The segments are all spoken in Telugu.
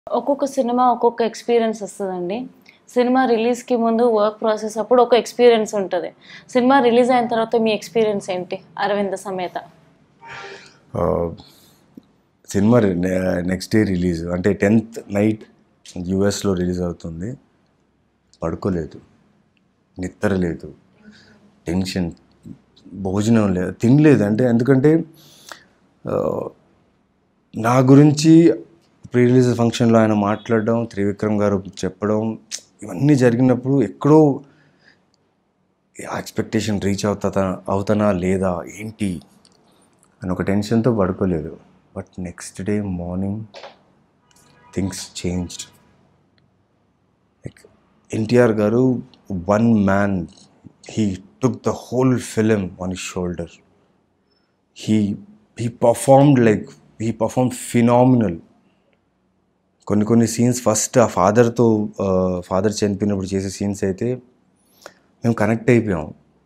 ఒక్కొక్క సినిమా ఒక్కొక్క ఎక్స్పీరియన్స్ వస్తుందండి సినిమా రిలీజ్కి ముందు వర్క్ ప్రాసెస్ అప్పుడు ఒక ఎక్స్పీరియన్స్ ఉంటుంది సినిమా రిలీజ్ అయిన తర్వాత మీ ఎక్స్పీరియన్స్ ఏంటి అరవింద సమేత ఆ, సినిమా నెక్స్ట్ డే రిలీజ్ అంటే టెన్త్ నైట్ యూఎస్లో రిలీజ్ అవుతుంది పడుకోలేదు నిద్ర లేదు టెన్షన్ భోజనం లేదు తినలేదు అంటే ఎందుకంటే ఆ, నా గురించి ప్రీ రిలీజ్ ఫంక్షన్లో ఆయన మాట్లాడడం త్రివిక్రమ్ గారు చెప్పడం ఇవన్నీ జరిగినప్పుడు ఎక్కడో ఎక్స్పెక్టేషన్ రీచ్ అవుతా అవుతానా లేదా ఏంటి అని ఒక టెన్షన్తో పడుకోలేదు but next day morning things changed like NTR garu one man he took the whole film on his shoulder he he performed like he perform phenomenal కొన్ని కొన్ని సీన్స్ ఫస్ట్ ఆ ఫాదర్తో ఫాదర్ చనిపోయినప్పుడు చేసే సీన్స్ అయితే మేము కనెక్ట్ అయిపోయాం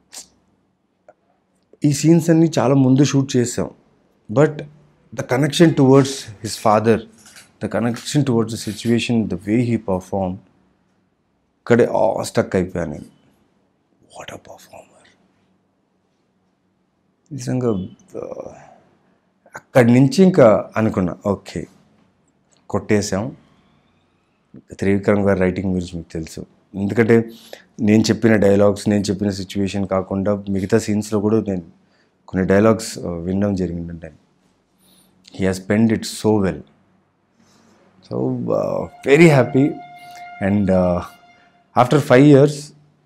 ఈ సీన్స్ అన్ని చాలా ముందు షూట్ చేసాం but the connection towards his father the connection towards the situation the way he perform ఇక్కడే స్టక్ అయిపోయాను నేను వాట్ అ పర్ఫార్మర్ నిజంగా ఆ, అక్కడి నుంచి ఇంకా అనుకున్నా ఓకే కొట్టేశాం త్రివిక్రమ్ గారి రైటింగ్ గురించి మీకు తెలుసు ఎందుకంటే నేను చెప్పిన డైలాగ్స్ నేను చెప్పిన సిచ్యువేషన్ కాకుండా మిగతా సీన్స్లో కూడా నేను కొన్ని డైలాగ్స్ వినడం జరిగిందంటే he has spend it so well so very happy and after five years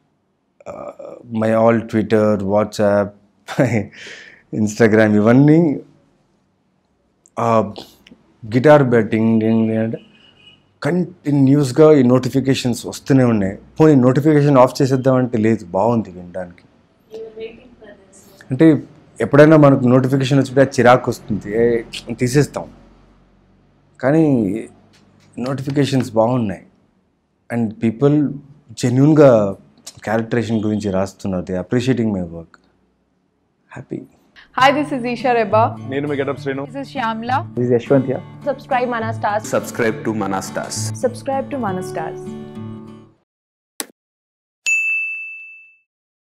my all Twitter WhatsApp Instagram ఇవన్నీ గిటార్ బ్యాటింగ్ అంటే కంటిన్యూస్గా ఈ నోటిఫికేషన్స్ వస్తూనే ఉన్నాయి పోనీ నోటిఫికేషన్ ఆఫ్ చేసేద్దామంటే లేదు బాగుంది వినడానికి అంటే ఎప్పుడైనా మనకు నోటిఫికేషన్ వచ్చినప్పుడు అది చిరాకు వస్తుంది ఏ, తీసేస్తాం కానీ నోటిఫికేషన్స్ బాగున్నాయి అండ్ పీపుల్ జెన్యున్గా క్యారెక్టరేషన్ గురించి రాస్తున్నారు they appreciating my work happy Hi, this is Isha Reba. నేను మీ Getup Srinu This is Shyamla. This is Yashwant here. Subscribe Mana Stars. subscribe to Mana Stars. Subscribe to Mana Stars.